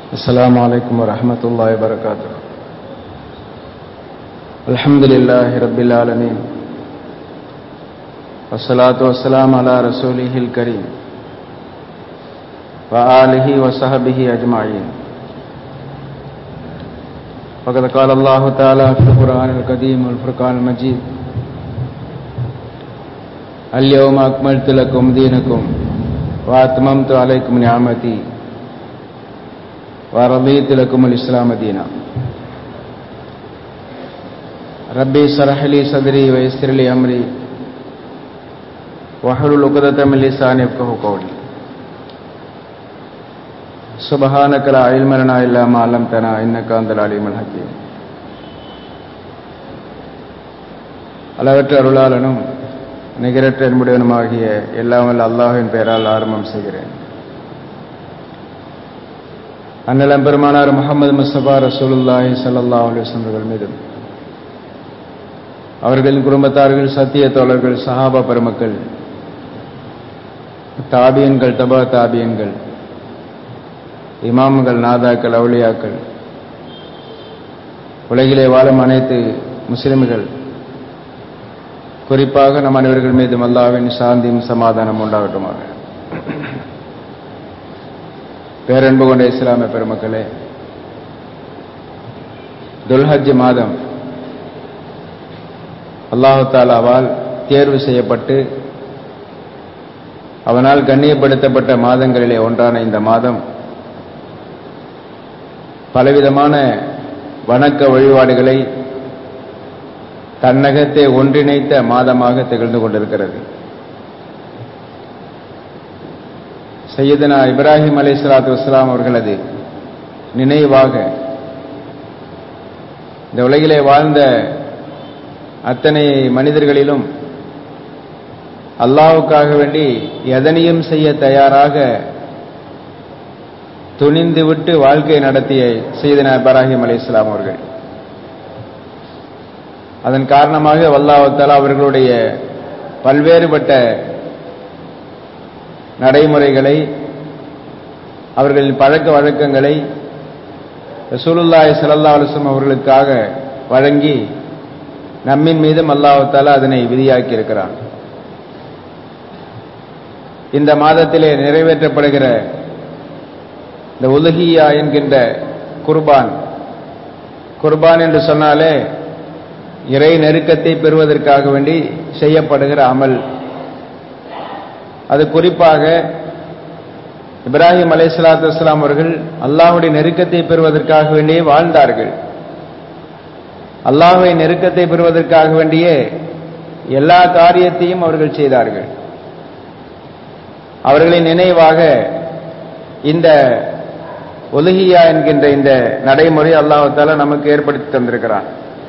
السلام عليكم ورحمة الله وبركاته الحمد لله رب العالمين والصلاة والسلام على رسوله الكريم وآله وصحبه أجمعين فقد قال الله تعالى في القرآن القديم والفرقان المجيد اليوم أكملت لكم دينكم وأتممت عليكم نعمتي ورضيت لكم الإسلام دينا ربي اشرح لي صدري ويسر لي أمري واحلل عقدة من لساني يفقهوا قولي سبحانك لا علم لنا إلا ما علمتنا إنك أنت العليم الحكيم அளவற்ற அருளாளனும் நிகரற்ற என்புடனுமாகிய எல்லாம் வல்ல அல்லாஹின் பெயரால் ஆரம்பம் செய்கிறேன் அந்நிலம் பெருமானார் முகமது முஸ்தபா ரசூலுல்லாஹி சல்லா அலுவலம் அவர்கள் மீதும் அவர்களின் குடும்பத்தார்கள் சத்திய தோழர்கள் சஹாபா பெருமக்கள் தாபியன்கள் தபா தாபியன்கள் இமாம்கள் நாதாக்கள் அவுளியாக்கள் உலகிலே வாழும் அனைத்து முஸ்லிம்கள் குறிப்பாக நம் அனைவர்கள் மீதும் அல்லாவின் சாந்தியும் சமாதானம் உண்டாகட்டுமாக பேரன்பு கொண்ட இஸ்லாமிய பெருமக்களே துல்ஹஜ் மாதம் அல்லாஹு தாலாவால் தேர்வு செய்யப்பட்டு அவனால் கண்ணியப்படுத்தப்பட்ட மாதங்களிலே ஒன்றான இந்த மாதம் பலவிதமான வணக்க வழிபாடுகளை தன்னகத்தை ஒன்றிணைத்த மாதமாக திகழ்ந்து கொண்டிருக்கிறது சையதனா இப்ராஹிம் அலி சலாத்து வஸ்லாம் அவர்களது நினைவாக இந்த உலகிலே வாழ்ந்த அத்தனை மனிதர்களிலும் அல்லாவுக்காக வேண்டி எதனையும் செய்ய தயாராக துணிந்து விட்டு வாழ்க்கை நடத்திய சையதனா இப்ராஹிம் அலி இஸ்லாம் அவர்கள் அதன் காரணமாக வல்லாவத்தால் அவர்களுடைய பல்வேறுபட்ட நடைமுறைகளை அவர்களின் பழக்க வழக்கங்களை ரசூலுல்லாய் சல்லா அலுவலம் அவர்களுக்காக வழங்கி நம்மின் மீதும் அல்லாஹால அதனை விதியாக்கி இருக்கிறான் இந்த மாதத்திலே நிறைவேற்றப்படுகிற இந்த உலகியா என்கின்ற குர்பான் குர்பான் என்று சொன்னாலே இறை நெருக்கத்தை பெறுவதற்காக வேண்டி செய்யப்படுகிற அமல் அது குறிப்பாக இப்ராஹிம் அலை சலாத்து வஸ்லாம் அவர்கள் அல்லாஹுடைய நெருக்கத்தை பெறுவதற்காக வேண்டியே வாழ்ந்தார்கள் அல்லாஹுவை நெருக்கத்தை பெறுவதற்காக வேண்டியே எல்லா காரியத்தையும் அவர்கள் செய்தார்கள் அவர்களின் நினைவாக இந்த ஒலுகியா என்கின்ற இந்த நடைமுறை அல்லாஹால நமக்கு ஏற்படுத்தி தந்திருக்கிறான்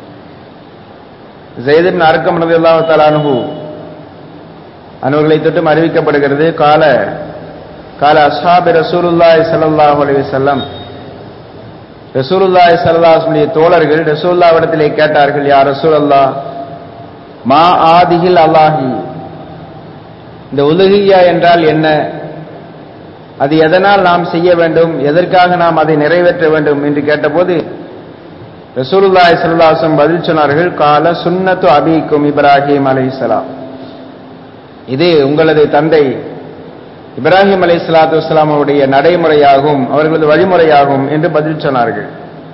ஜெயதின் அர்க்கம் நபி அல்லாஹாலு அனுவர்களை தொட்டும் அறிவிக்கப்படுகிறது கால கால அஸ்ஹாபி ரசூலுல்லாய் சல்லாஹூ அலி செல்லம் ரசூலுல்லாய் சல்லாஹுடைய தோழர்கள் ரசூல்லாவிடத்திலே கேட்டார்கள் யார் ரசூல் அல்லா மா ஆதிகில் அல்லாஹி இந்த உலகியா என்றால் என்ன அது எதனால் நாம் செய்ய வேண்டும் எதற்காக நாம் அதை நிறைவேற்ற வேண்டும் என்று கேட்டபோது ரசூலுல்லாய் சல்லாஹம் பதில் சொன்னார்கள் கால சுன்னத்து அபிக்கும் இப்ராஹிம் அலி இஸ்லாம் இது உங்களது தந்தை இப்ராஹிம் அலி சலாத்து வலாம் அவருடைய நடைமுறையாகும் அவர்களது வழிமுறையாகும் என்று பதில் சொன்னார்கள்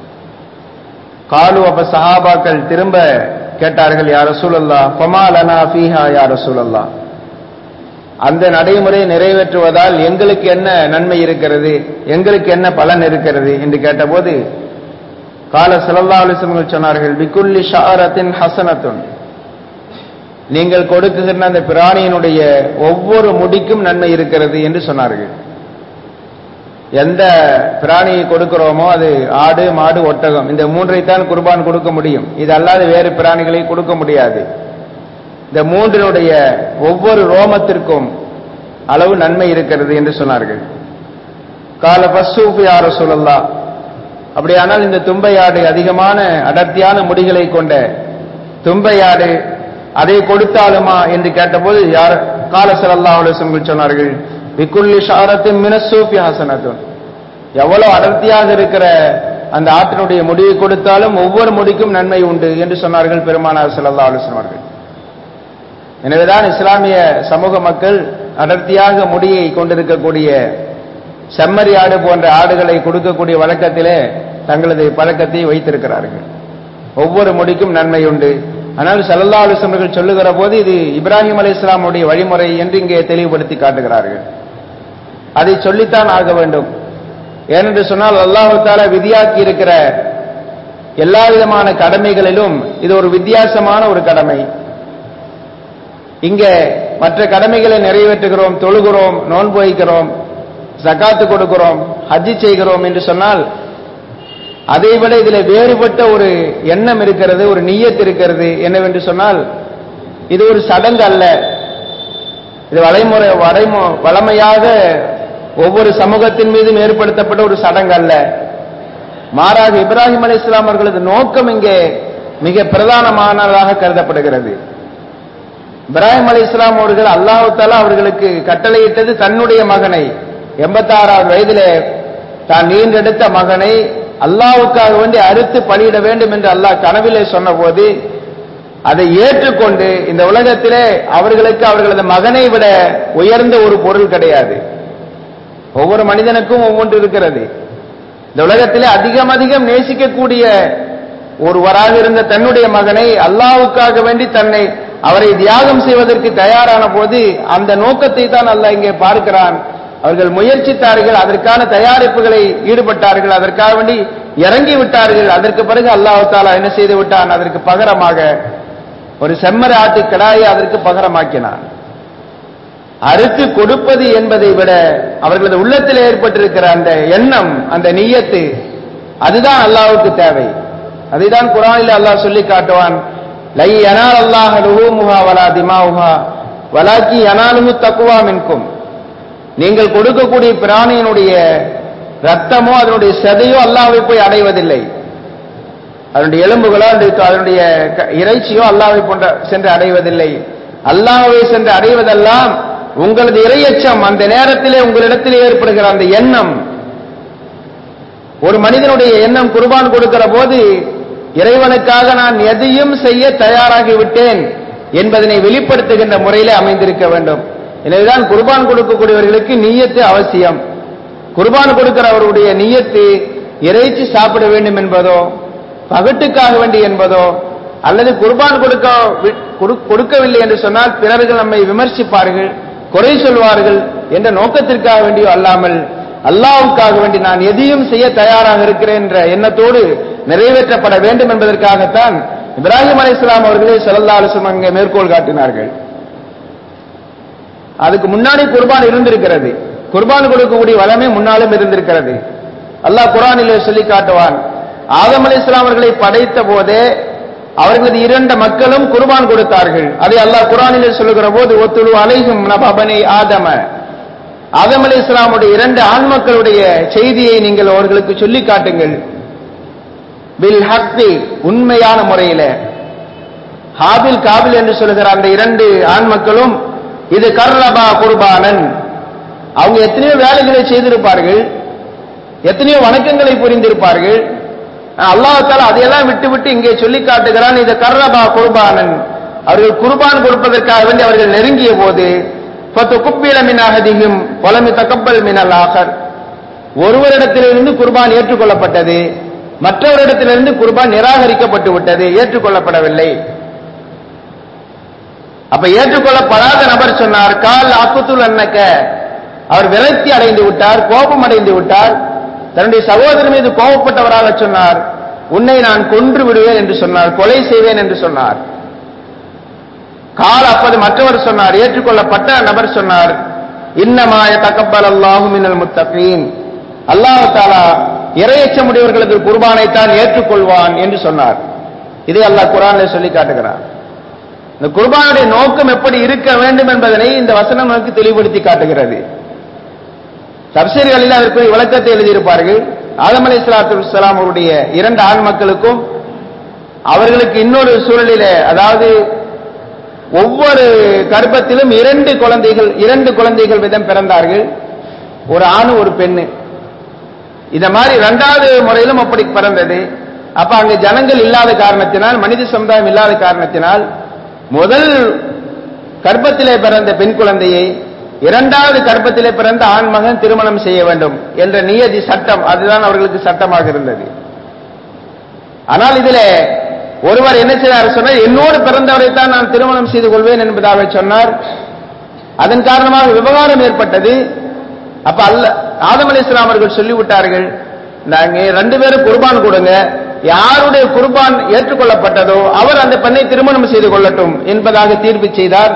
காலு அப்ப சஹாபாக்கள் திரும்ப கேட்டார்கள் யார் ரசூலல்லா ஃபமா லனா ஃபீஹா யார் ரசூலல்லா அந்த நடைமுறையை நிறைவேற்றுவதால் எங்களுக்கு என்ன நன்மை இருக்கிறது எங்களுக்கு என்ன பலன் இருக்கிறது என்று கேட்டபோது கால சல்லா அலிசம்கள் சொன்னார்கள் பிகுல்லி ஷாரத்தின் ஹசனத்துன் நீங்கள் கொடுக்குகின்ற அந்த பிராணியினுடைய ஒவ்வொரு முடிக்கும் நன்மை இருக்கிறது என்று சொன்னார்கள் எந்த பிராணியை கொடுக்கிறோமோ அது ஆடு மாடு ஒட்டகம் இந்த மூன்றைத்தான் குர்பான் கொடுக்க முடியும் இது அல்லாத வேறு பிராணிகளை கொடுக்க முடியாது இந்த மூன்றினுடைய ஒவ்வொரு ரோமத்திற்கும் அளவு நன்மை இருக்கிறது என்று சொன்னார்கள் கால பசூஃபி யார சொல்லலாம் அப்படியானால் இந்த தும்பையாடு அதிகமான அடர்த்தியான முடிகளை கொண்ட தும்பையாடு அதை கொடுத்தாலுமா என்று கேட்டபோது யார் கால சல்லா அலுவலங்கள் சொன்னார்கள் விக்குள்ளி ஷாரத்தின் மினசூஃபி ஹசனத்துன் எவ்வளவு அடர்த்தியாக இருக்கிற அந்த ஆற்றினுடைய முடியை கொடுத்தாலும் ஒவ்வொரு முடிக்கும் நன்மை உண்டு என்று சொன்னார்கள் பெருமானார் ஸல்லல்லாஹு அலைஹி வஸல்லம் அவர்கள் எனவேதான் இஸ்லாமிய சமூக மக்கள் அடர்த்தியாக முடியை கொண்டிருக்கக்கூடிய செம்மறி ஆடு போன்ற ஆடுகளை கொடுக்கக்கூடிய வழக்கத்திலே தங்களது பழக்கத்தை வைத்திருக்கிறார்கள் ஒவ்வொரு முடிக்கும் நன்மை உண்டு ஆனால் சல்லல்லா அலுவலர்கள் சொல்லுகிற போது இது இப்ராஹிம் அலி இஸ்லாமுடைய வழிமுறை என்று இங்கே தெளிவுபடுத்தி காட்டுகிறார்கள் அதை சொல்லித்தான் ஆக வேண்டும் ஏனென்று சொன்னால் அல்லாஹு தாலா விதியாக்கி இருக்கிற எல்லா விதமான கடமைகளிலும் இது ஒரு வித்தியாசமான ஒரு கடமை இங்கே மற்ற கடமைகளை நிறைவேற்றுகிறோம் தொழுகிறோம் நோன்பு வைக்கிறோம் ஜகாத்து கொடுக்கிறோம் ஹஜ்ஜி செய்கிறோம் என்று சொன்னால் அதைவிட இதில் வேறுபட்ட ஒரு எண்ணம் இருக்கிறது ஒரு நீயத் இருக்கிறது என்னவென்று சொன்னால் இது ஒரு சடங்கு அல்ல இது வளைமுறை வளைமு வளமையாக ஒவ்வொரு சமூகத்தின் மீதும் ஏற்படுத்தப்பட்ட ஒரு சடங்கு அல்ல மாறாக இப்ராஹிம் அலி இஸ்லாம் அவர்களது நோக்கம் இங்கே மிக பிரதானமானதாக கருதப்படுகிறது இப்ராஹிம் அலி இஸ்லாம் அவர்கள் அல்லாஹு தாலா அவர்களுக்கு கட்டளையிட்டது தன்னுடைய மகனை எண்பத்தாறாவது வயதிலே தான் நீண்டெடுத்த மகனை அல்லாவுக்காக வேண்டி அறுத்து பலியிட வேண்டும் என்று அல்லாஹ் கனவிலே சொன்னபோது அதை ஏற்றுக்கொண்டு இந்த உலகத்திலே அவர்களுக்கு அவர்களது மகனை விட உயர்ந்த ஒரு பொருள் கிடையாது ஒவ்வொரு மனிதனுக்கும் ஒவ்வொன்று இருக்கிறது இந்த உலகத்திலே அதிகம் அதிகம் நேசிக்கக்கூடிய ஒருவராக இருந்த தன்னுடைய மகனை அல்லாவுக்காக வேண்டி தன்னை அவரை தியாகம் செய்வதற்கு தயாரான போது அந்த நோக்கத்தை தான் அல்லாஹ் இங்கே பார்க்கிறான் அவர்கள் முயற்சித்தார்கள் அதற்கான தயாரிப்புகளை ஈடுபட்டார்கள் அதற்காக வேண்டி இறங்கி விட்டார்கள் அதற்கு பிறகு அல்லாஹு தாலா என்ன செய்து விட்டான் அதற்கு பகரமாக ஒரு செம்மர ஆட்டு கிடாயை அதற்கு பகரமாக்கினான் அறுத்து கொடுப்பது என்பதை விட அவர்களது உள்ளத்தில் ஏற்பட்டிருக்கிற அந்த எண்ணம் அந்த நீயத்து அதுதான் அல்லாஹ்வுக்கு தேவை அதைதான் குரானில் அல்லாஹ் சொல்லி காட்டுவான் லை யனால் அல்லாஹ் லுஹூமுஹா வலா திமாவுஹா வலாக்கி யனாலுஹு தக்குவா மின்கும் நீங்கள் கொடுக்கக்கூடிய பிராணியினுடைய ரத்தமோ அதனுடைய சதையோ அல்லாவை போய் அடைவதில்லை அதனுடைய எலும்புகளோ அதனுடைய அதனுடைய க- இறைச்சியோ அல்லாவை போன்ற சென்று அடைவதில்லை அல்லாஹ்வை சென்று அடைவதெல்லாம் உங்களது இரையச்சம் அந்த நேரத்திலே உங்களிடத்திலே ஏற்படுகிற அந்த எண்ணம் ஒரு மனிதனுடைய எண்ணம் குர்பான் கொடுக்கிற போது இறைவனுக்காக நான் எதையும் செய்ய தயாராகி விட்டேன் என்பதனை வெளிப்படுத்துகின்ற முறையிலே அமைந்திருக்க வேண்டும் எனவேதான் குர்பான் கொடுக்கக்கூடியவர்களுக்கு நீயத்து அவசியம் குர்பான் கொடுக்கிறவருடைய நீயத்து இறைச்சி சாப்பிட வேண்டும் என்பதோ பகட்டுக்காக வேண்டி என்பதோ அல்லது குர்பான் கொடுக்க வி- கொடு- கொடுக்கவில்லை என்று சொன்னால் பிறர்கள் நம்மை விமர்சிப்பார்கள் குறை சொல்வார்கள் என்ற நோக்கத்திற்காக வேண்டியோ அல்லாமல் அல்லாஹ்வுக்காக வேண்டி நான் எதையும் செய்ய தயாராக இருக்கிறேன் என்ற எண்ணத்தோடு நிறைவேற்றப்பட வேண்டும் என்பதற்காகத்தான் இப்ராஹிம் அலைஹிஸ்ஸலாம் அவர்களே ஸல்லல்லாஹு அலைஹி வஸல்லம் அங்கே மேற்கோள் காட்டினார்கள் அதுக்கு முன்னாடி குர்பான் இருந்திருக்கிறது குர்பான் கொடுக்கக்கூடிய வளமே முன்னாலும் இருந்திருக்கிறது அல்லாஹ் குர்ஆனிலே சொல்லி காட்டுவான் ஆதம் அலைஹிஸ்ஸலாம் அவர்களை படைத்த போதே அவர்களது இரண்டு மக்களும் குர்பான் கொடுத்தார்கள் அதை அல்லாஹ் குர்ஆனிலே சொல்லுகிற போது ஒத்துழு அலைஹிம் நபபனி ஆதம ஆதம் அலைஹிஸ்ஸலாமுடைய இரண்டு ஆண் மக்களுடைய செய்தியை நீங்கள் அவர்களுக்கு சொல்லி காட்டுங்கள் பில் ஹக்தி உண்மையான முறையிலே ஹாபில் காபில் என்று சொல்லுகிற அந்த இரண்டு ஆண் மக்களும் இது கர்லபா குர்பானன் அவங்க எத்தனையோ வேலைகளை செய்திருப்பார்கள் எத்தனையோ வணக்கங்களை புரிந்திருப்பார்கள் அல்லாஹால அதையெல்லாம் விட்டு விட்டு இங்கே சொல்லி காட்டுகிறான் இது கர்லபா குர்பானன் அவர்கள் குர்பான் கொடுப்பதற்காக வேண்டி அவர்கள் நெருங்கிய போது பத்து குப்பீல மின் அகதியும் பொலமி தக்கப்பல் மினல் ஆகர் ஒருவரிடத்திலிருந்து குர்பான் ஏற்றுக்கொள்ளப்பட்டது மற்றவரிடத்திலிருந்து குர்பான் நிராகரிக்கப்பட்டு விட்டது ஏற்றுக்கொள்ளப்படவில்லை அப்ப ஏற்றுக்கொள்ளப்படாத நபர் சொன்னார் கால் அக்குத்துல் அன்னக்க அவர் விரக்தி அடைந்து விட்டார் கோபம் அடைந்து விட்டார் தன்னுடைய சகோதரர் மீது கோபப்பட்டவராக சொன்னார் உன்னை நான் கொன்று விடுவேன் என்று சொன்னார் கொலை செய்வேன் என்று சொன்னார் கால் அப்போது மற்றவர் சொன்னார் ஏற்றுக்கொள்ளப்பட்ட நபர் சொன்னார் இன்னமாய தக்கப்பல் அல்லாஹு மினல் முத்தகீன் அல்லாஹ் தாலா இரையச்சமுடையவர்களது குர்பானைத்தான் ஏற்றுக்கொள்வான் என்று சொன்னார் இதை அல்லாஹ் குர்ஆனிலே சொல்லி காட்டுகிறார் இந்த குர்பானுடைய நோக்கம் எப்படி இருக்க வேண்டும் என்பதனை இந்த வசனம் நமக்கு தெளிவுபடுத்தி காட்டுகிறது தப்சீர்களில் அதற்கு விளக்கத்தை எழுதியிருப்பார்கள் ஆதம் அலி சலாத்து அவருடைய இரண்டு ஆண் மக்களுக்கும் அவர்களுக்கு இன்னொரு சூழலிலே அதாவது ஒவ்வொரு கர்ப்பத்திலும் இரண்டு குழந்தைகள் இரண்டு குழந்தைகள் விதம் பிறந்தார்கள் ஒரு ஆணு ஒரு பெண்ணு இந்த மாதிரி இரண்டாவது முறையிலும் அப்படி பிறந்தது அப்ப அங்கு ஜனங்கள் இல்லாத காரணத்தினால் மனித சமுதாயம் இல்லாத காரணத்தினால் முதல் கர்ப்பத்திலே பிறந்த பெண் குழந்தையை இரண்டாவது கர்ப்பத்திலே பிறந்த ஆண் மகன் திருமணம் செய்ய வேண்டும் என்ற நியதி சட்டம் அதுதான் அவர்களுக்கு சட்டமாக இருந்தது ஆனால் இதிலே ஒருவர் என்ன செய்தார் சொன்னால் என்னோடு பிறந்தவரைத்தான் நான் திருமணம் செய்து கொள்வேன் என்பதாக சொன்னார் அதன் காரணமாக விவகாரம் ஏற்பட்டது அப்ப அல்ல ஆதம் அலி இஸ்லாம் அவர்கள் சொல்லிவிட்டார்கள் நாங்க ரெண்டு பேரும் குர்பான் கொடுங்க யாருடைய குர்பான் ஏற்றுக்கொள்ளப்பட்டதோ அவர் அந்த பெண்ணை திருமணம் செய்து கொள்ளட்டும் என்பதாக தீர்ப்பு செய்தார்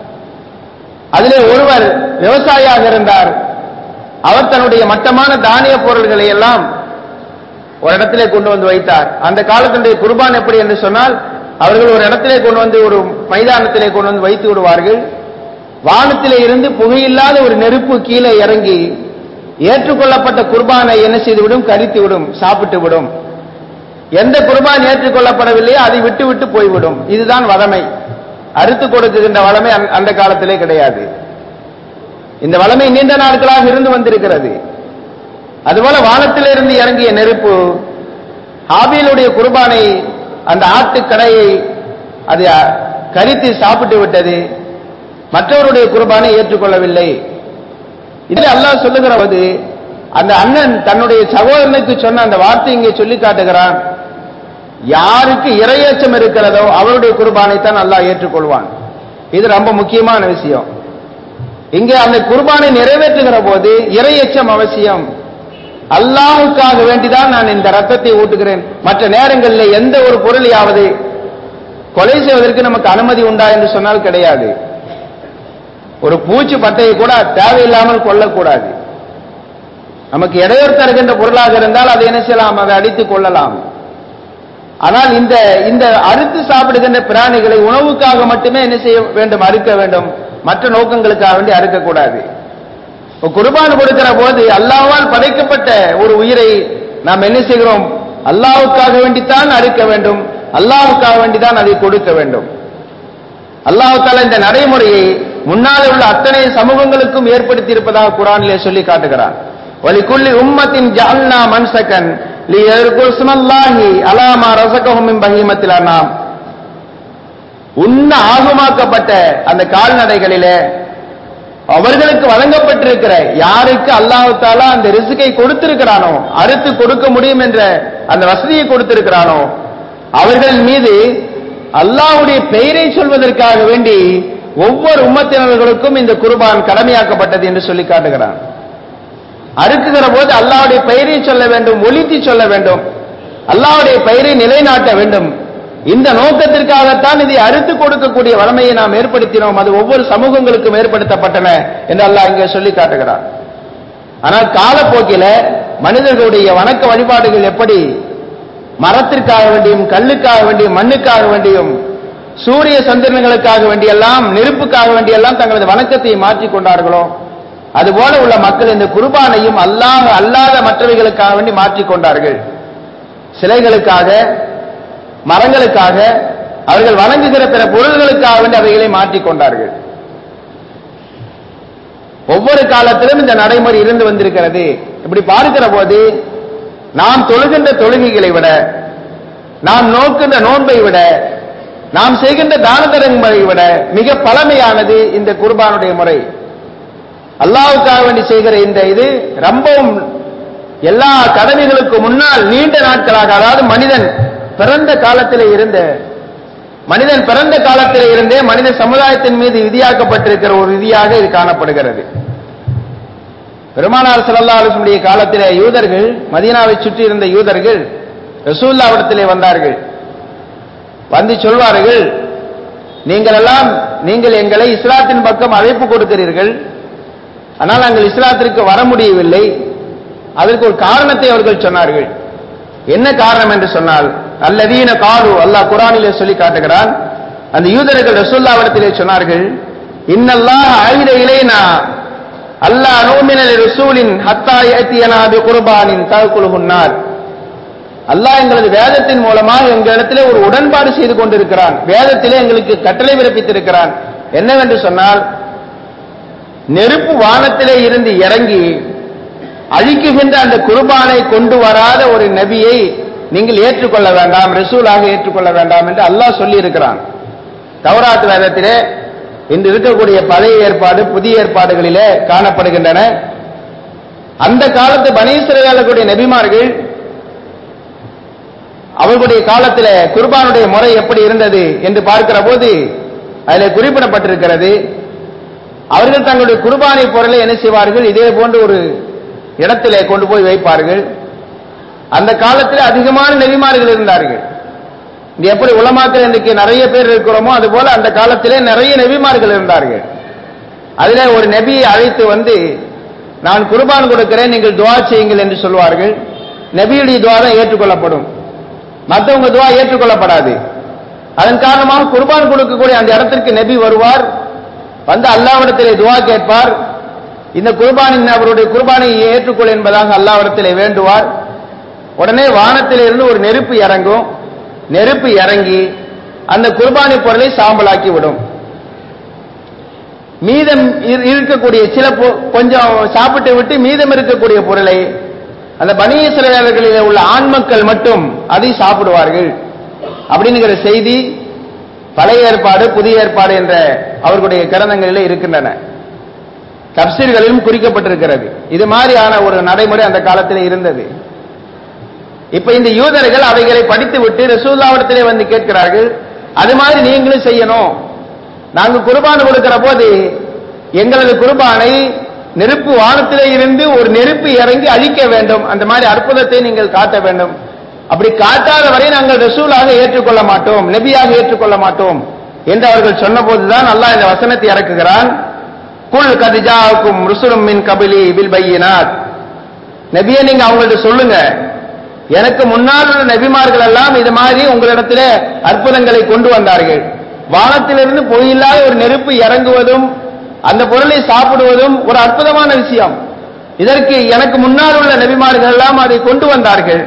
அதிலே ஒருவர் விவசாயியாக இருந்தார் அவர் தன்னுடைய மட்டமான தானிய பொருள்களை எல்லாம் ஒரு இடத்திலே கொண்டு வந்து வைத்தார் அந்த காலத்தினுடைய குர்பான் எப்படி என்று சொன்னால் அவர்கள் ஒரு இடத்திலே கொண்டு வந்து ஒரு மைதானத்திலே கொண்டு வந்து வைத்து விடுவார்கள் வானத்திலே இருந்து புகையில்லாத ஒரு நெருப்பு கீழே இறங்கி ஏற்றுக்கொள்ளப்பட்ட குர்பானை என்ன செய்துவிடும் கரித்து விடும் சாப்பிட்டு விடும் எந்த குர்பான் ஏற்றுக்கொள்ளப்படவில்லையோ அதை விட்டு விட்டு போய்விடும் இதுதான் வளமை அறுத்து கொடுக்குகின்ற வளமை அந்த- அந்த காலத்திலே கிடையாது இந்த வளமை நீண்ட நாட்களாக இருந்து வந்திருக்கிறது அதுபோல வானத்திலிருந்து இறங்கிய நெருப்பு ஹாபீலுடைய குர்பானை அந்த ஆட்டுக்கடையை அது கரித்து சாப்பிட்டு விட்டது மற்றவருடைய குர்பானை ஏற்றுக்கொள்ளவில்லை இதில் அல்லாஹ் சொல்லுகிற போது அந்த அண்ணன் தன்னுடைய சகோதரனுக்கு சொன்ன அந்த வார்த்தை இங்கே சொல்லி காட்டுகிறான் யாருக்கு இரையச்சம் இருக்கிறதோ அவருடைய குர்பானை தான் அல்லாஹ் ஏற்றுக்கொள்வான் இது ரொம்ப முக்கியமான விஷயம் இங்கே அந்த குர்பானை நிறைவேற்றுகிற போது இரையச்சம் அவசியம் அல்லாஹ்வுக்காக வேண்டிதான் நான் இந்த ரத்தத்தை ஊட்டுகிறேன் மற்ற நேரங்களில் எந்த ஒரு பொருளையாவது கொலை செய்வதற்கு நமக்கு அனுமதி உண்டா என்று சொன்னால் கிடையாது ஒரு பூச்சி பட்டையை கூட தேவையில்லாமல் கொல்லக்கூடாது நமக்கு இடையூறு தருகின்ற பொருளாக இருந்தால் அதை என்ன செய்யலாம் அதை அடித்துக் கொள்ளலாம் ஆனால் இந்த இந்த அறுத்து சாப்பிடுகின்ற பிராணிகளை உணவுக்காக மட்டுமே என்ன செய்ய வேண்டும் அறுக்க வேண்டும் மற்ற நோக்கங்களுக்காக வேண்டி அறுக்கக்கூடாது இப்ப குர்பான் கொடுக்கிற போது அல்லாஹ்வால் படைக்கப்பட்ட ஒரு உயிரை நாம் என்ன செய்கிறோம் அல்லாஹ்வுக்காக வேண்டித்தான் அறுக்க வேண்டும் அல்லாஹ்வுக்காக வேண்டிதான் அதை கொடுக்க வேண்டும் அல்லாஹ் தாலா இந்த நடைமுறையை முன்னாலே உள்ள அத்தனை சமூகங்களுக்கும் ஏற்படுத்தி இருப்பதாக குரானிலே சொல்லி காட்டுகிறான் வலிக்குள்ளி உம்மத்தின் ஜஅல்னா மன்சகன் லியர்குல் ஸ்மல்லாஹி அலாமா ரஸகஹும் மின் பஹீமத்தில் அனாம் உண்ண ஆகுமாக்கப்பட்ட அந்த கால்நடைகளிலே அவர்களுக்கு வழங்கப்பட்டிருக்கிற யாருக்கு அல்லாஹ் தாலா அந்த ரிசுக்கை கொடுத்திருக்கிறானோ அறுத்து கொடுக்க முடியும் என்ற அந்த வசதியை கொடுத்திருக்கிறானோ அவர்கள் மீது அல்லாஹ்வுடைய பெயரை சொல்வதற்காக வேண்டி ஒவ்வொரு உம்மத்தினர்களுக்கும் இந்த குர்பான் கடமையாக்கப்பட்டது என்று சொல்லி காட்டுகிறான் அறுக்குகிற போது அல்லாஹ்வுடைய பெயரை சொல்ல வேண்டும் ஒலித்து சொல்ல வேண்டும் அல்லாஹ்வுடைய பெயரை நிலைநாட்ட வேண்டும் இந்த நோக்கத்திற்காகத்தான் இதை அறுத்து கொடுக்கக்கூடிய வளமையை நாம் ஏற்படுத்தினோம் அது ஒவ்வொரு சமூகங்களுக்கும் ஏற்படுத்தப்பட்டன என்று அல்லாஹ் இங்கே சொல்லி காட்டுகிறார் ஆனால் காலப்போக்கில மனிதர்களுடைய வணக்க வழிபாடுகள் எப்படி மரத்திற்காக வேண்டியும் கல்லுக்காக வேண்டியும் மண்ணுக்காக வேண்டியும் சூரிய சந்திரன்களுக்காக வேண்டியெல்லாம் நெருப்புக்காக வேண்டியெல்லாம் தங்களது வணக்கத்தை மாற்றிக் கொண்டார்களோ அதுபோல உள்ள மக்கள் இந்த குர்பானையும் அல்லாஹ் அல்லாத மற்றவைகளுக்காக வேண்டி மாற்றிக் கொண்டார்கள் சிலைகளுக்காக மரங்களுக்காக அவர்கள் வணங்குகிற பிற பொருள்களுக்காக வேண்டி அவைகளை மாற்றிக் கொண்டார்கள் ஒவ்வொரு காலத்திலும் இந்த நடைமுறை இருந்து வந்திருக்கிறது இப்படி பார்க்கிற போது நாம் தொழுகின்ற தொழுகைகளை விட நாம் நோக்கின்ற நோன்பை விட நாம் செய்கின்ற தான தர்மங்களை விட மிக பழமையானது இந்த குர்பானுடைய முறை அல்லாஹ்வுக்காக வேண்டி செய்கிற இந்த இது ரொம்பவும் எல்லா கடமைகளுக்கு முன்னால் நீண்ட நாட்களாக அதாவது மனிதன் பிறந்த காலத்திலே இருந்த மனிதன் பிறந்த காலத்திலே இருந்தே மனித சமுதாயத்தின் மீது விதியாக்கப்பட்டிருக்கிற ஒரு விதியாக இது காணப்படுகிறது பெருமானார் ஸல்லல்லாஹு அலைஹி வஸல்லம் காலத்திலே யூதர்கள் மதீனாவை சுற்றி இருந்த யூதர்கள் ரசூல்லாவிடத்திலே வந்தார்கள் வந்து சொல்வார்கள் நீங்கள் எல்லாம் நீங்கள் எங்களை இஸ்லாத்தின் பக்கம் அழைப்பு கொடுக்கிறீர்கள் ஆனால் நாங்கள் இஸ்லாத்திற்கு வர முடியவில்லை அதற்கு ஒரு காரணத்தை அவர்கள் சொன்னார்கள் என்ன காரணம் என்று சொன்னால் அல்லதீன காலு அல்லாஹ் குரானிலே சொல்லி காட்டுகிறான் அந்த யூதர்கள் ரசூல்லாவிடத்திலே சொன்னார்கள் இன்னல்லாஹ் ஆயுத இலைனா அல்லாஹ் நூமினல் ரசூலின் ஹத்தா ஏத்தியனா பி குர்பானின் தகுலுகுன்னார் அல்லாஹ் எங்களது வேதத்தின் மூலமாக எங்களிடத்திலே ஒரு உடன்பாடு செய்து கொண்டிருக்கிறான் வேதத்திலே எங்களுக்கு கட்டளை பிறப்பித்திருக்கிறான் என்னவென்று சொன்னால் நெருப்பு வானத்திலே இருந்து இறங்கி அழிக்குகின்ற அந்த குர்பானை கொண்டு வராத ஒரு நபியை நீங்கள் ஏற்றுக்கொள்ள வேண்டாம் ரசூலாக ஏற்றுக்கொள்ள வேண்டாம் என்று அல்லாஹ் சொல்லி இருக்கிறான் தௌராத் வேதத்திலே இன்று இருக்கக்கூடிய பழைய ஏற்பாடு புதிய ஏற்பாடுகளிலே காணப்படுகின்றன அந்த காலத்து பனீஸ்வரர்களுடைய நபிமார்கள் அவர்களுடைய காலத்தில் குர்பானுடைய முறை எப்படி இருந்தது என்று பார்க்கிற போது அதில் குறிப்பிடப்பட்டிருக்கிறது அவர்கள் தங்களுடைய குர்பானை பொருளை என்ன செய்வார்கள் இதே போன்ற ஒரு இடத்திலே கொண்டு போய் வைப்பார்கள் அந்த காலத்தில் அதிகமான நெறிமார்கள் இருந்தார்கள் இங்க எப்படி உலமாக்கள் இன்றைக்கு நிறைய பேர் இருக்கிறோமோ அது போல அந்த காலத்திலே நிறைய நெபிமார்கள் இருந்தார்கள் அதிலே ஒரு நபியை அழைத்து வந்து நான் குர்பான் கொடுக்கிறேன் நீங்கள் துவா செய்யுங்கள் என்று சொல்வார்கள் நபியுடைய துவா தான் ஏற்றுக்கொள்ளப்படும் மற்றவங்க துவா ஏற்றுக்கொள்ளப்படாது அதன் காரணமாக குர்பான் கொடுக்கக்கூடிய அந்த இடத்திற்கு நபி வருவார் வந்து அல்லாவிடத்திலே துவா கேட்பார் இந்த குர்பானின் அவருடைய குர்பானை ஏற்றுக்கொள் என்பதாக அல்லாவிடத்திலே வேண்டுவார் உடனே வானத்திலிருந்து ஒரு நெருப்பு இறங்கும் நெருப்பு இறங்கி அந்த குர்பானி பொருளை சாம்பலாக்கி விடும் மீதம் இரு- இருக்கக்கூடிய சில பொ- கொஞ்சம் சாப்பிட்டு விட்டு மீதம் இருக்கக்கூடிய பொருளை அந்த பனியசிலையாளர்களில் உள்ள ஆண் மக்கள் மட்டும் அதை சாப்பிடுவார்கள் அப்படிங்கிற செய்தி பழைய ஏற்பாடு புதிய ஏற்பாடு என்ற அவர்களுடைய கிரந்தங்களிலே இருக்கின்றன தப்சீர்களிலும் குறிக்கப்பட்டிருக்கிறது இது மாதிரியான ஒரு நடைமுறை அந்த காலத்தில் இருந்தது இப்ப இந்த யூதர்கள் அவைகளை படித்து விட்டு ரசூல்லாவிடத்திலே வந்து கேட்கிறார்கள் அது மாதிரி நீங்களும் செய்யணும் நாங்க குர்பான் கொடுக்கிற போது எங்களது குர்பானை நெருப்பு வானத்திலே இருந்து ஒரு நெருப்பு இறங்கி அழிக்க வேண்டும் அந்த மாதிரி அற்புதத்தை நீங்கள் காட்ட வேண்டும் அப்படி காட்டாத வரை நாங்கள் ரசூலாக ஏற்றுக்கொள்ள மாட்டோம் நபியாக ஏற்றுக்கொள்ள மாட்டோம் என்று அவர்கள் சொன்னபோதுதான் அல்லாஹ் இந்த வசனத்தை இறக்குகிறான் குல் கதிஜாவுக்கும் ருசுலும் மின் கபிலி பில் பையினாத் நபியை நீங்க அவங்கள்ட்ட சொல்லுங்க எனக்கு முன்னால் உள்ள நபிமார்கள் எல்லாம் இது மாதிரி உங்களிடத்துல அற்புதங்களை கொண்டு வந்தார்கள் வானத்திலிருந்து பொய்யில்லாத ஒரு நெருப்பு இறங்குவதும் அந்த பொருளை சாப்பிடுவதும் ஒரு அற்புதமான விஷயம் இதற்கு எனக்கு முன்னால் உள்ள நபிமார்கள் எல்லாம் அதை கொண்டு வந்தார்கள்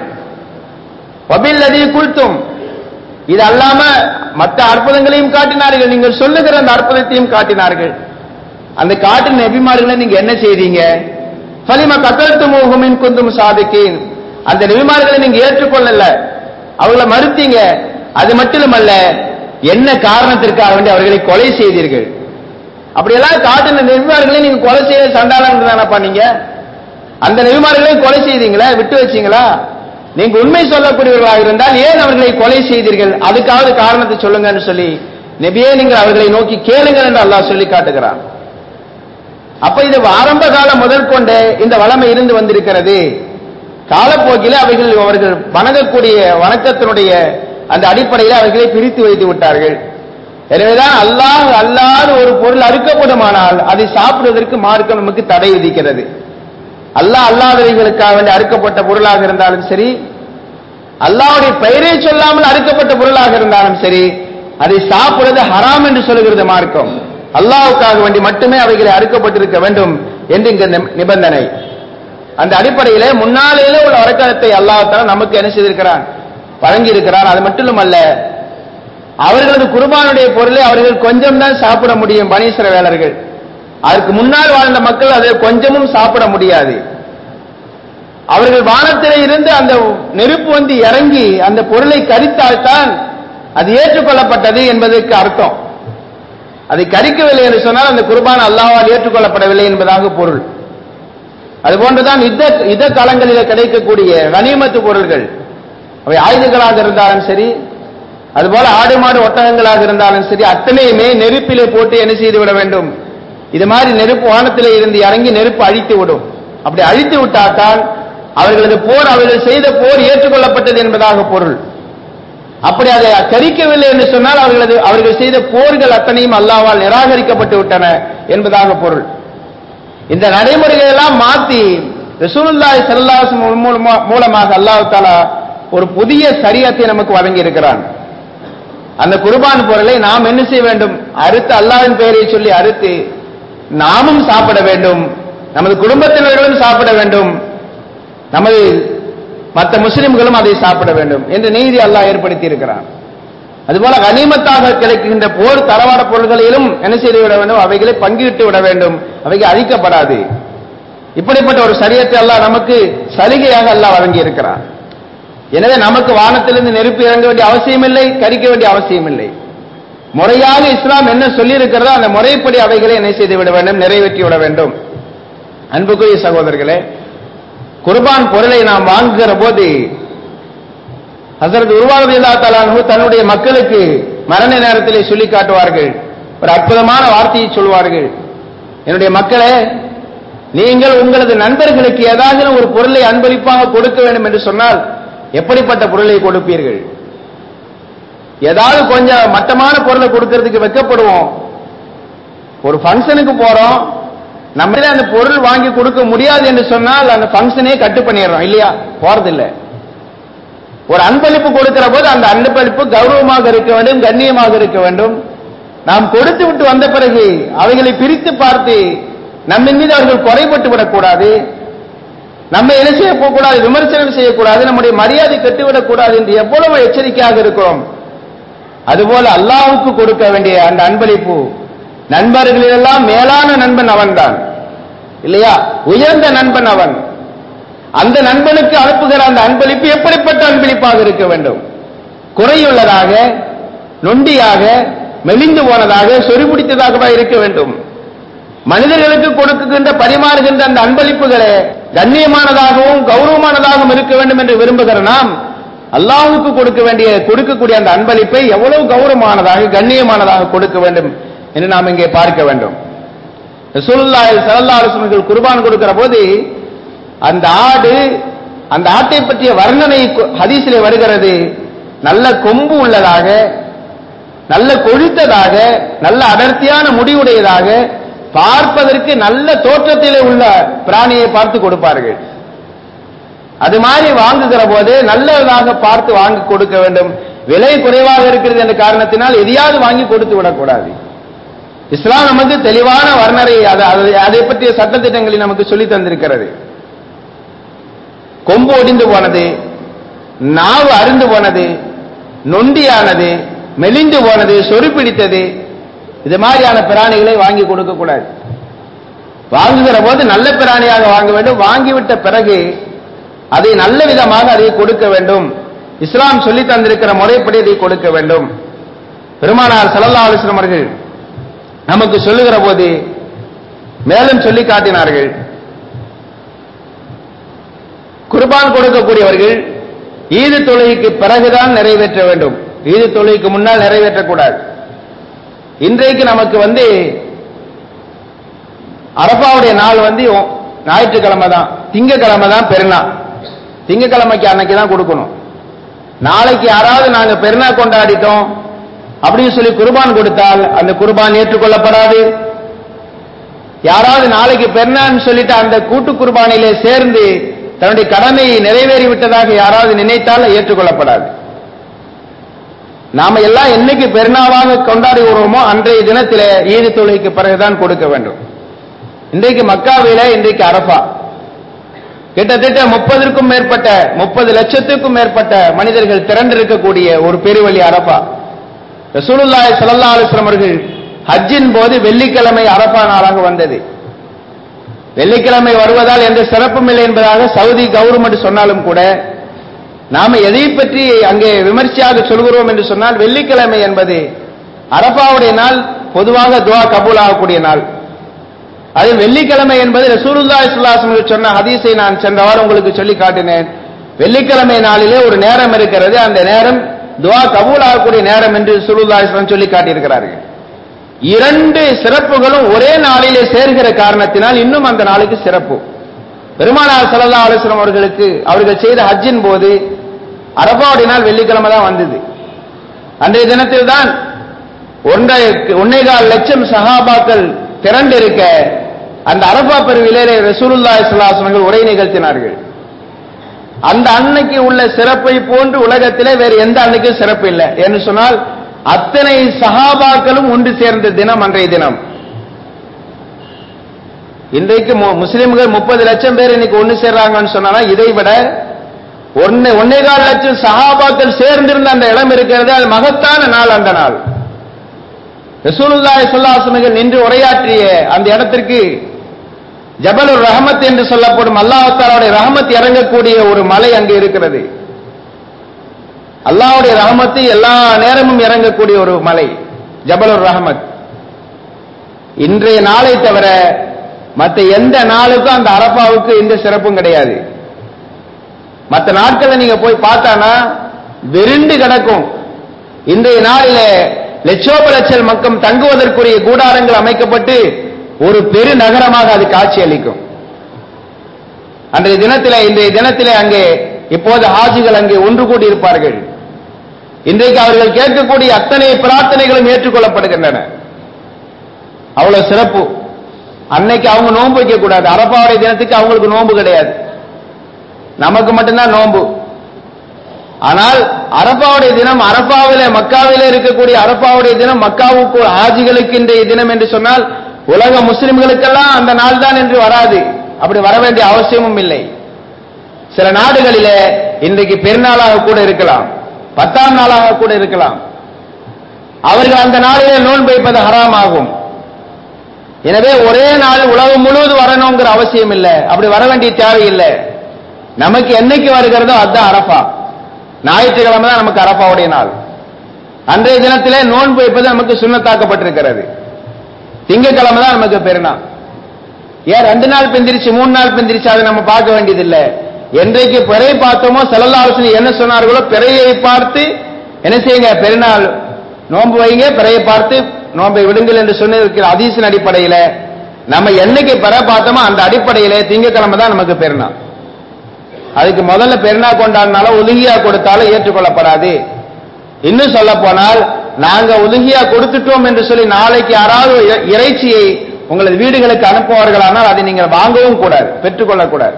வபில் அதி குல்தும் இது அல்லாம மற்ற அற்புதங்களையும் காட்டினார்கள் நீங்கள் சொல்லுகிற அந்த அற்புதத்தையும் காட்டினார்கள் அந்த காட்டின நபிமார்களை நீங்க என்ன செய்தீங்க ஃபலிம கத்தல்த்து மோகமின் குந்தும் சாதிக்கேன் அந்த நபிமார்களை நீங்க ஏற்றுக்கொள்ளல அவங்கள மறுத்தீங்க அது மட்டுமல்ல என்ன காரணத்திற்காக வேண்டி அவர்களை கொலை செய்தீர்கள் அப்படியெல்லாம் காட்டின நெவிமார்களை நீங்க கொலை செய்ய சண்டாளம் தானப்பா நீங்க அந்த நெவிமார்களையும் கொலை செய்தீங்களா விட்டு வச்சீங்களா நீங்க உண்மை சொல்லக்கூடியவர்களாக இருந்தால் ஏன் அவர்களை கொலை செய்தீர்கள் அதுக்காவது காரணத்தை சொல்லுங்கன்னு சொல்லி நபியே நீங்கள் அவர்களை நோக்கி கேளுங்கள் என்று அல்லாஹ் சொல்லி காட்டுகிறான் அப்ப இது ஆரம்ப காலம் முதல் கொண்டு இந்த வளமை இருந்து வந்திருக்கிறது காலப்போக்கிலே அவைகள் அவர்கள் வணங்கக்கூடிய வணக்கத்தினுடைய அந்த அடிப்படையில் அவைகளை பிரித்து வைத்து விட்டார்கள் எனவேதான் அல்லாஹ் அல்லாத ஒரு பொருள் அறுக்கப்படுமானால் அதை சாப்பிடுவதற்கு மார்க்கம் நமக்கு தடை விதிக்கிறது அல்லாஹ் அல்லாதவைகளுக்காக வேண்டி அறுக்கப்பட்ட பொருளாக இருந்தாலும் சரி அல்லாஹ்வுடைய பெயரை சொல்லாமல் அறுக்கப்பட்ட பொருளாக இருந்தாலும் சரி அதை சாப்பிடுவது ஹராம் என்று சொல்லுகிறது மார்க்கம் அல்லாஹ்வுக்காக வேண்டி மட்டுமே அவைகளை அறுக்கப்பட்டிருக்க வேண்டும் என்று இங்க நிப- நிபந்தனை அந்த அடிப்படையிலே முன்னாலேயே உள்ள வழக்கத்தை அல்லாஹ்தால நமக்கு என்ன செய்திருக்கிறான் வழங்கி இருக்கிறான் அது மட்டுமல்ல அவர்களது குர்பானுடைய பொருளை அவர்கள் கொஞ்சம் தான் சாப்பிட முடியும் பனீஸ்வர வேலர்கள் அதற்கு முன்னால் வாழ்ந்த மக்கள் அதை கொஞ்சமும் சாப்பிட முடியாது அவர்கள் வானத்திலே இருந்து அந்த நெருப்பு வந்து இறங்கி அந்த பொருளை கரித்தால்தான் அது ஏற்றுக்கொள்ளப்பட்டது என்பதற்கு அர்த்தம் அதை கரிக்கவில்லை என்று சொன்னால் அந்த குர்பான் அல்லாஹ்வால் ஏற்றுக்கொள்ளப்படவில்லை என்பதாக பொருள் அதுபோன்றுதான் யுத்த யுத்த காலங்களிலே கிடைக்கக்கூடிய கனிமத்து பொருள்கள் அவை ஆயுதங்களாக இருந்தாலும் சரி அதுபோல ஆடு மாடு ஒட்டகங்களாக இருந்தாலும் சரி அத்தனையுமே நெருப்பிலே போட்டு என்ன செய்து விட வேண்டும் இது மாதிரி நெருப்பு வானத்திலே இருந்து இறங்கி நெருப்பு அழித்து விடும் அப்படி அழித்து விட்டால்தான் அவர்களது போர் அவர்கள் செய்த போர் ஏற்றுக்கொள்ளப்பட்டது என்பதாக பொருள் அப்படி அதை கரிக்கவில்லை என்று சொன்னால் அவர்களது அவர்கள் செய்த போர்கள் அத்தனையும் அல்லாவால் நிராகரிக்கப்பட்டு விட்டன என்பதாக பொருள் இந்த நடைமுறைகளை எல்லாம் மாத்தி ரசூலுல்லாஹி ஸல்லல்லாஹு அலைஹி வஸல்லம் மூலமா- மூலமாக அல்லாஹ் தஆலா ஒரு புதிய சரியத்தை நமக்கு வழங்கி இருக்கிறான் அந்த குர்பான் பொருளை நாம் என்ன செய்ய வேண்டும் அறுத்து அல்லாஹ்வின் பெயரை சொல்லி அறுத்து நாமும் சாப்பிட வேண்டும் நமது குடும்பத்தினர்களும் சாப்பிட வேண்டும் நமது மற்ற முஸ்லிம்களும் அதை சாப்பிட வேண்டும் என்று நீதி அல்லாஹ் ஏற்படுத்தி இருக்கிறான் அதுபோல கனிமத்தாக கிடைக்கின்ற போர் தரவாட பொருள்களிலும் என்ன செய்து விட வேண்டும் அவைகளை பங்கிட்டு விட வேண்டும் அவைகள் அழிக்கப்படாது இப்படிப்பட்ட ஒரு சரியத்தை அல்லாஹ் நமக்கு சலுகையாக அல்லாஹ் வழங்கி இருக்கிறார் எனவே நமக்கு வானத்திலிருந்து நெருப்பு இறங்க வேண்டிய அவசியம் இல்லை கரிக்க வேண்டிய அவசியம் இல்லை முறையாக இஸ்லாம் என்ன சொல்லி இருக்கிறதோ அந்த முறைப்படி அவைகளை என்ன செய்து விட வேண்டும் நிறைவேற்றி விட வேண்டும் அன்புக்குரிய சகோதரர்களே குர்பான் பொருளை நாம் வாங்குகிற போது ஹசரத் உருவாவது இல்லா தலானு தன்னுடைய மக்களுக்கு மரண நேரத்திலே சொல்லி காட்டுவார்கள் ஒரு அற்புதமான வார்த்தையை சொல்வார்கள் என்னுடைய மக்களே நீங்கள் உங்களது நண்பர்களுக்கு ஏதாவது ஒரு பொருளை அன்பளிப்பாக கொடுக்க வேண்டும் என்று சொன்னால் எப்படிப்பட்ட பொருளை கொடுப்பீர்கள் ஏதாவது கொஞ்சம் மட்டமான பொருளை கொடுக்கறதுக்கு வெக்கப்படுவோம் ஒரு ஃபங்க்ஷனுக்கு போறோம் நம்மளே அந்த பொருள் வாங்கி கொடுக்க முடியாது என்று சொன்னால் அந்த ஃபங்க்ஷனே கட்டு பண்ணிடுறோம் இல்லையா போறதில்லை ஒரு அன்பளிப்பு கொடுக்கிற போது அந்த அன்பளிப்பு கௌரவமாக இருக்க வேண்டும் கண்ணியமாக இருக்க வேண்டும் நாம் கொடுத்து விட்டு வந்த பிறகு அவைகளை பிரித்து பார்த்து நம்மின் மீது அவர்கள் குறைபட்டு விடக்கூடாது நம்ம என்ன செய்யக்கூடாது விமர்சனம் செய்யக்கூடாது நம்முடைய மரியாதை கட்டுவிடக்கூடாது என்று எவ்வளவு எச்சரிக்கையாக இருக்கிறோம் அதுபோல அல்லாவுக்கு கொடுக்க வேண்டிய அந்த அன்பளிப்பு நண்பர்களிலெல்லாம் மேலான நண்பன் அவன்தான் இல்லையா உயர்ந்த நண்பன் அவன் அந்த நண்பனுக்கு அனுப்புகிற அந்த அன்பளிப்பு எப்படிப்பட்ட அன்பளிப்பாக இருக்க வேண்டும் குறையுள்ளதாக நொண்டியாக மெலிந்து போனதாக சொறிபிடித்ததாகவா இருக்க வேண்டும் மனிதர்களுக்கு கொடுக்குகின்ற பரிமாறுகின்ற அந்த அன்பளிப்புகளே கண்ணியமானதாகவும் கௌரவமானதாகவும் இருக்க வேண்டும் என்று விரும்புகிற நாம் அல்லாஹுக்கு கொடுக்க வேண்டிய கொடுக்கக்கூடிய அந்த அன்பளிப்பை எவ்வளவு கௌரவமானதாக கண்ணியமானதாக கொடுக்க வேண்டும் என்று நாம் இங்கே பார்க்க வேண்டும் ரசூலுல்லாஹி ஸல்லல்லாஹு அலைஹி வஸல்லம் குர்பான் கொடுக்கிற போது அந்த ஆடு அந்த ஆட்டை பற்றிய வர்ணனை ஹதீஸிலே வருகிறது நல்ல கொம்பு உள்ளதாக நல்ல கொழுத்ததாக நல்ல அடர்த்தியான முடிவுடையதாக பார்ப்பதற்கு நல்ல தோற்றத்திலே உள்ள பிராணியை பார்த்து கொடுப்பார்கள் அது மாதிரி வாங்குகிற போது நல்லதாக பார்த்து வாங்கி கொடுக்க வேண்டும் விலை குறைவாக இருக்கிறது என்ற காரணத்தினால் எதையாவது வாங்கி கொடுத்து விடக்கூடாது இஸ்லாம் நமக்கு தெளிவான வர்ணனை அதை பற்றிய சட்டத்திட்டங்களை நமக்கு சொல்லி தந்திருக்கிறது கொம்பு ஒடிந்து போனது நாவு அருந்து போனது நொண்டியானது மெலிந்து போனது சொறி பிடித்தது இது மாதிரியான பிராணிகளை வாங்கி கொடுக்க கூடாது வாங்குகிற போது நல்ல பிராணியாக வாங்க வேண்டும் வாங்கிவிட்ட பிறகு அதை நல்ல விதமாக அதை கொடுக்க வேண்டும் இஸ்லாம் சொல்லி தந்திருக்கிற முறைப்படி அதை கொடுக்க வேண்டும் பெருமானார் சல்லல்லா அலிஸ்லம் அவர்கள் நமக்கு சொல்லுகிற போது மேலும் சொல்லி காட்டினார்கள் குர்பான் கொடுக்கக்கூடியவர்கள் ஈது தொழுகைக்கு பிறகுதான் நிறைவேற்ற வேண்டும் ஈது தொழுகைக்கு முன்னால் நிறைவேற்றக்கூடாது இன்றைக்கு நமக்கு வந்து அரபாவுடைய நாள் வந்து ஞாயிற்றுக்கிழமை தான் திங்கக்கிழமை தான் பெருநாள் திங்கக்கிழமைக்கு அன்னைக்கு தான் கொடுக்கணும் நாளைக்கு யாராவது நாங்க பெருநா கொண்டாடிட்டோம் அப்படின்னு சொல்லி குர்பான் கொடுத்தால் அந்த குர்பான் ஏற்றுக்கொள்ளப்படாது யாராவது நாளைக்கு பெருநான்னு சொல்லிட்டு அந்த கூட்டு குர்பானிலே சேர்ந்து தன்னுடைய கடமையை நிறைவேறி விட்டதாக யாராவது நினைத்தால் ஏற்றுக்கொள்ளப்படாது நாம எல்லாம் என்னைக்கு பெருநாளாக கொண்டாடி வருவோமோ அன்றைய தினத்திலே ஈது தொழுகைக்கு பிறகுதான் கொடுக்க வேண்டும் இன்றைக்கு மக்காவில இன்றைக்கு அரபா கிட்டத்தட்ட முப்பதற்கும் மேற்பட்ட முப்பது லட்சத்துக்கும் மேற்பட்ட மனிதர்கள் திரண்டிருக்கக்கூடிய ஒரு பெருவழி அரபா ரசூலுல்லாய் சல்லா அலுவலம் அவர்கள் ஹஜ்ஜின் போது வெள்ளிக்கிழமை அரபா நாளாக வந்தது வெள்ளிக்கிழமை வருவதால் எந்த சிறப்பும் இல்லை என்பதாக சவுதி கவர்மெண்ட் சொன்னாலும் கூட நாம எதை பற்றி அங்கே விமர்சையாக சொல்கிறோம் என்று சொன்னால் வெள்ளிக்கிழமை என்பது அரபாவுடைய நாள் பொதுவாக துவா கபூல் ஆகக்கூடிய நாள் அது வெள்ளிக்கிழமை என்பது ரசூலுல்லா இஸ்லாசம் சொன்ன ஹதீஸை நான் சென்ற வாரம் உங்களுக்கு சொல்லி காட்டினேன் வெள்ளிக்கிழமை நாளிலே ஒரு நேரம் இருக்கிறது அந்த நேரம் துவா கபூல் ஆகக்கூடிய நேரம் என்று சுருல்லா இஸ்லாம் சொல்லி காட்டியிருக்கிறார்கள் இரண்டு சிறப்புகளும் ஒரே நாளிலே சேர்கிற காரணத்தினால் இன்னும் அந்த நாளுக்கு சிறப்பு பெருமானார் சல்லா அலுவலம் அவர்களுக்கு அவர்கள் செய்த ஹஜ்ஜின் போது அரபாவுடைய நாள் வெள்ளிக்கிழமை தான் வந்தது அன்றைய தினத்தில் தான் ஒன்றை ஒன்னேகால் லட்சம் சஹாபாக்கள் திரண்டிருக்க அந்த அரபா பெருவிலே ரசூலுல்லா இஸ்லாசனங்கள் உரை நிகழ்த்தினார்கள் அந்த அன்னைக்கு உள்ள சிறப்பை போன்று உலகத்திலே வேறு எந்த அன்னைக்கும் சிறப்பு இல்லை என்று சொன்னால் அத்தனை சஹாபாக்களும் ஒன்று சேர்ந்த தினம் அன்றைய தினம் இன்றைக்கு முஸ்லிம்கள் முப்பது லட்சம் பேர் இன்னைக்கு ஒன்று சேர்றாங்கன்னு சொன்னா இதை விட ஒன்னு ஒன்னே கால் லட்சம் சஹாபாக்கள் சேர்ந்திருந்த அந்த இடம் இருக்கிறது அது மகத்தான நாள் அந்த நாள் ரசூலுல்லாய் சொல்லாசனங்கள் நின்று உரையாற்றிய அந்த இடத்திற்கு ஜபலுர் ரஹமத் என்று சொல்லப்படும் அல்லாஹாலுடைய ரஹமத் இறங்கக்கூடிய ஒரு மலை அங்கே இருக்கிறது அல்லாஹ்வுடைய ரஹமத்து எல்லா நேரமும் இறங்கக்கூடிய ஒரு மலை ஜபலுர் ரஹமத் இன்றைய நாளை தவிர மற்ற எந்த நாளுக்கும் அந்த அரபாவுக்கு எந்த சிறப்பும் கிடையாது மற்ற நாட்களை நீங்க போய் பார்த்தானா வெறிண்டு கிடக்கும் இன்றைய நாளிலே லட்சோப லட்சம் மக்கள் தங்குவதற்குரிய கூடாரங்கள் அமைக்கப்பட்டு ஒரு பெரு நகரமாக அது காட்சி அளிக்கும் அன்றைய தினத்திலே இன்றைய தினத்திலே அங்கே இப்போது ஹாஜிகள் அங்கே ஒன்று கூடி இருப்பார்கள் இன்றைக்கு அவர்கள் கேட்கக்கூடிய அத்தனை பிரார்த்தனைகளும் ஏற்றுக்கொள்ளப்படுகின்றன அவ்வளவு சிறப்பு அன்னைக்கு அவங்க நோன்பு வைக்க கூடாது அரப்பாவுடைய தினத்துக்கு அவங்களுக்கு நோன்பு கிடையாது நமக்கு மட்டும்தான் நோன்பு ஆனால் அரப்பாவுடைய தினம் அரப்பாவிலே மக்காவிலே இருக்கக்கூடிய அரப்பாவுடைய தினம் மக்காவுக்கு ஆஜிகளுக்கு இன்றைய தினம் என்று சொன்னால் உலக முஸ்லிம்களுக்கெல்லாம் அந்த நாள் தான் என்று வராது அப்படி வர வேண்டிய அவசியமும் இல்லை சில நாடுகளிலே இன்றைக்கு பெருநாளாக கூட இருக்கலாம் பத்தாம் நாளாக கூட இருக்கலாம் அவர்கள் அந்த நாளிலே நோன்பு வைப்பது ஹராம் ஆகும் எனவே ஒரே நாள் உலகம் முழுவதும் வரணுங்கிற அவசியம் இல்லை அப்படி வர வேண்டிய தேவையில்லை நமக்கு என்னைக்கு வருகிறதோ அதுதான் அரப்பா ஞாயிற்றுக்கிழமை தான் நமக்கு அரப்பாவுடைய நாள் அன்றைய தினத்திலே நோன்பு வைப்பது நமக்கு சுண்ணத்தாக்கப்பட்டிருக்கிறது திங்கக்கிழமை தான் நமக்கு பெருநாள் ஏன் ரெண்டு நாள் பிந்திரிச்சு மூணு நாள் பிந்திரிச்சு அதை நம்ம பார்க்க வேண்டியதில்லை என்றைக்கு பிறை பார்த்தோமோ செல்லல்லா ஆலோசனை என்ன சொன்னார்களோ பிறையை பார்த்து என்ன செய்யுங்க பெருநாள் நோன்பு வைங்க பிறையை பார்த்து நோன்பை விடுங்கள் என்று சொன்னிருக்கிற அதீசின் அடிப்படையில நம்ம என்னைக்கு பெற பார்த்தோமோ அந்த அடிப்படையில திங்கக்கிழமை தான் நமக்கு பெருநாள் அதுக்கு முதல்ல பெருநாள் கொண்டாடினாலும் உலுகியா கொடுத்தாலும் ஏற்றுக்கொள்ளப்படாது இன்னும் சொல்ல போனால் நாங்க உலுகியா கொடுத்துட்டோம் என்று சொல்லி நாளைக்கு யாராவது இ- இறைச்சியை உங்களது வீடுகளுக்கு அனுப்புவார்களானால் அதை நீங்கள் வாங்கவும் கூடாது பெற்றுக்கொள்ளக்கூடாது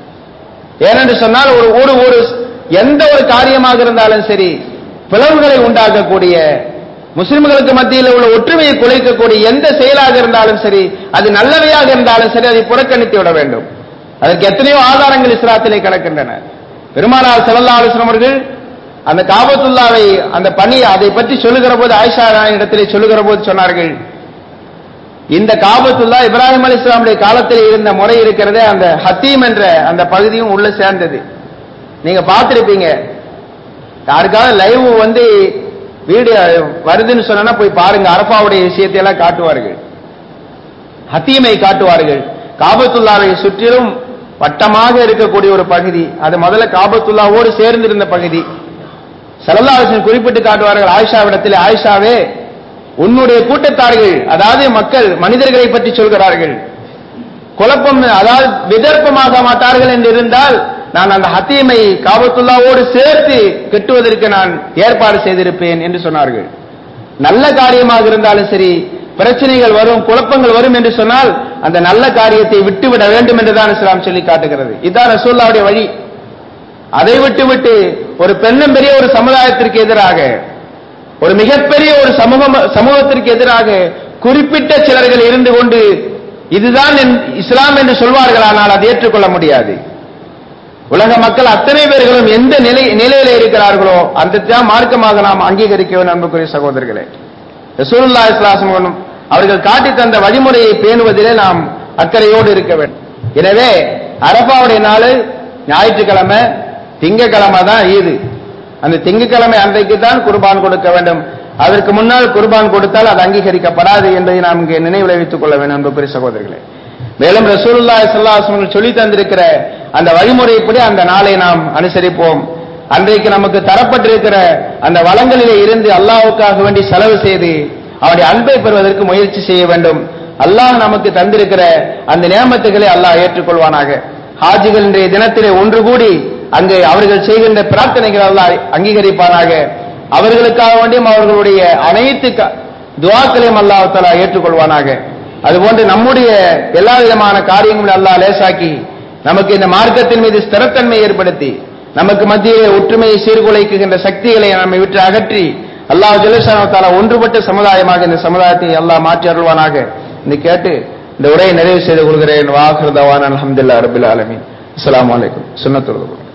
ஏனென்று சொன்னால் ஒரு ஒரு ஒரு எந்த ஒரு காரியமாக இருந்தாலும் சரி பிளவுகளை உண்டாக்கக்கூடிய முஸ்லிம்களுக்கு மத்தியில் உள்ள ஒற்றுமையை குலைக்கக்கூடிய எந்த செயலாக இருந்தாலும் சரி அது நல்லவையாக இருந்தாலும் சரி அதை புறக்கணித்து விட வேண்டும் அதற்கு எத்தனையோ ஆதாரங்கள் இஸ்லாத்திலே கிடக்கின்றன பெருமானார் ஸல்லல்லாஹு அலைஹி வஸல்லம் அவர்கள் அந்த காபத்துல்லாவை அந்த பணி அதை பற்றி சொல்லுகிற போது ஆயிஷா இடத்திலே சொல்லுகிற போது சொன்னார்கள் இந்த காபத்துல்லா இப்ராஹிம் அலி இஸ்லாமுடைய காலத்தில் இருந்த முறை இருக்கிறதே அந்த ஹத்தீம் என்ற அந்த பகுதியும் உள்ள சேர்ந்தது நீங்க பார்த்திருப்பீங்க யாருக்காவது லைவ் வந்து வீடு வருதுன்னு சொன்னா போய் பாருங்க அரபாவுடைய விஷயத்தை எல்லாம் காட்டுவார்கள் ஹத்தீமை காட்டுவார்கள் காபத்துல்லாவை சுற்றிலும் வட்டமாக இருக்கக்கூடிய ஒரு பகுதி அது முதல்ல காபத்துல்லாவோடு சேர்ந்திருந்த பகுதி சரல்லாசன் குறிப்பிட்டு காட்டுவார்கள் ஆயிஷாவிடத்தில் ஆயிஷாவே உன்னுடைய கூட்டத்தார்கள் அதாவது மக்கள் மனிதர்களை பற்றி சொல்கிறார்கள் குழப்பம் அதாவது விதர்ப்பமாக மாட்டார்கள் என்று இருந்தால் நான் அந்த ஹத்தீமை காபத்துல்லாவோடு சேர்த்து கெட்டுவதற்கு நான் ஏற்பாடு செய்திருப்பேன் என்று சொன்னார்கள் நல்ல காரியமாக இருந்தாலும் சரி பிரச்சனைகள் வரும் குழப்பங்கள் வரும் என்று சொன்னால் அந்த நல்ல காரியத்தை விட்டுவிட வேண்டும் என்றுதான் இஸ்லாம் சொல்லி காட்டுகிறது இதுதான் ரசூல்லாவுடைய வழி அதை விட்டுவிட்டு ஒரு பெண்ணும் பெரிய ஒரு சமுதாயத்திற்கு எதிராக ஒரு மிகப்பெரிய ஒரு சமூகம் சமூகத்திற்கு எதிராக குறிப்பிட்ட சிலர்கள் இருந்து கொண்டு இதுதான் என்- இஸ்லாம் என்று சொல்வார்களானால் அதை ஏற்றுக்கொள்ள முடியாது உலக மக்கள் அத்தனை பேர்களும் எந்த நிலை நிலையில இருக்கிறார்களோ அந்த தான் மார்க்கமாக நாம் அங்கீகரிக்க வேண்டும் அன்புக்குரிய சகோதரர்களே ரசூலுல்லாஹி ஸல்லல்லாஹு அலைஹி வஸல்லம் அவர்கள் காட்டி தந்த வழிமுறையை பேணுவதிலே நாம் அக்கறையோடு இருக்க வேண்டும் எனவே அரபாவுடைய நாள் ஞாயிற்றுக்கிழமை திங்கக்கிழமை தான் ஈது அந்த திங்கக்கிழமை அன்றைக்கு தான் குர்பான் கொடுக்க வேண்டும் அதற்கு முன்னால் குர்பான் கொடுத்தால் அது அங்கீகரிக்கப்படாது என்பதை நாம் இங்கே நினைவில் வைத்துக் கொள்ள வேண்டும் அன்புக்குரிய சகோதரர்களே மேலும் ரசூலுல்லாஹி ஸல்லல்லாஹு அலைஹி வஸல்லம் சொல்லி தந்திருக்கிற அந்த வழிமுறைப்படி அந்த நாளை நாம் அனுசரிப்போம் அன்றைக்கு நமக்கு தரப்பட்டிருக்கிற அந்த வளங்களிலே இருந்து அல்லாஹ்வுக்காக வேண்டி செலவு செய்து அவருடைய அன்பை பெறுவதற்கு முயற்சி செய்ய வேண்டும் அல்லாஹ் நமக்கு தந்திருக்கிற அந்த நியமத்துகளை அல்லாஹ் ஏற்றுக்கொள்வானாக ஹாஜிகள் இன்றைய தினத்திலே ஒன்று கூடி அங்கு அவர்கள் செய்கின்ற பிரார்த்தனைகள் அல்லாஹ் அங்கீகரிப்பானாக அவர்களுக்காக வேண்டியும் அவர்களுடைய அனைத்து க- துஆக்களையும் அல்லாஹ் தஆலா ஏற்றுக்கொள்வானாக அதுபோன்று நம்முடைய எல்லா விதமான காரியங்களும் அல்லாஹ் லேசாக்கி நமக்கு இந்த மார்க்கத்தின் மீது ஸ்திரத்தன்மை ஏற்படுத்தி நமக்கு மத்தியிலே ஒற்றுமையை சீர்குலைக்குகின்ற சக்திகளை நம்மை விட்டு அகற்றி அல்லாஹ் ஜெலசானத்தால ஒன்றுபட்ட சமுதாயமாக இந்த சமுதாயத்தை அல்லாஹ் மாற்றி அருள்வானாக என்று கேட்டு இந்த உரையை நிறைவு செய்து கொள்கிறேன் வாஹிருதவான் அல்ஹம்துலில்லாஹி ரபில் ஆலமீன் அஸ்ஸலாமு அலைக்கும் சுன்னத்துல்